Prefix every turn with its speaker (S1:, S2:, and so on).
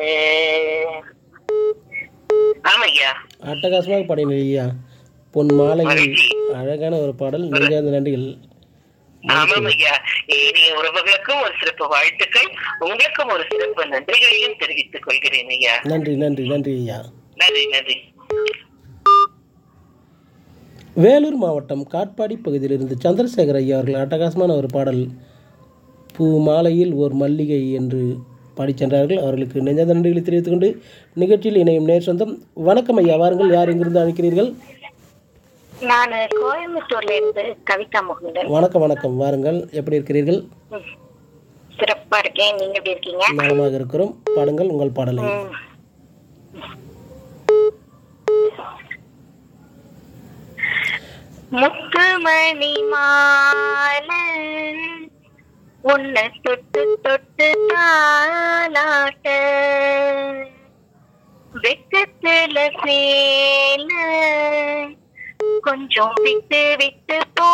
S1: ஆமையா
S2: அட்டகாசமாக பாடினீங்க ஐயா பொன் மாலையில்
S1: மகிழ்ச்சி.
S2: அழகான ஒரு பாடல் நெஞ்சார்ந்த நன்றிகள்
S1: ஆமாம் ஐயா இனிய உறவுகளுக்கும் ஒரு சிறப்பு வாழ்த்துக்கள் உங்களுக்கும் ஒரு சிறப்பு நன்றிகளையும் தெரிவித்துக் கொள்கிறேன் ஐயா
S2: நன்றி நன்றி நன்றி ஐயா
S1: நன்றி நன்றி
S2: வேலூர் மாவட்டம் காட்பாடி பகுதியிலிருந்து சந்திரசேகர் ஐயா அவர்கள் அட்டகாசமான ஒரு பாடல் பூ மாலையில் ஓர் மல்லிகை என்று பாடிச் சென்றார்கள் அவர்களுக்கு நெஞ்சார்ந்த நன்றிகளை தெரிவித்துக் கொண்டு நிகழ்ச்சியில் இணையும் நேர் சொந்தம் வணக்கம் ஐயா வாருங்கள் யார் எங்கிருந்து அழைக்கிறீர்கள்
S3: நான் கோயம்புத்தூர்ல இருந்து கவிதா முகுந்தன்
S2: வணக்கம் வணக்கம் வாருங்கள் எப்படி இருக்கிறீர்கள்
S3: ம். சிறப்பா இருக்கேன் நீங்க எப்படி இருக்கீங்க
S2: நலமாக இருக்கிறோம் பாடுங்கள் உங்கள் பாடலை
S3: ம். முத்துமணி மாலை உன்னை தொட்டு தொட்டு தாளாட்ட வெக்கத்துல சேல கொஞ்சம் விட்டு விட்டு போ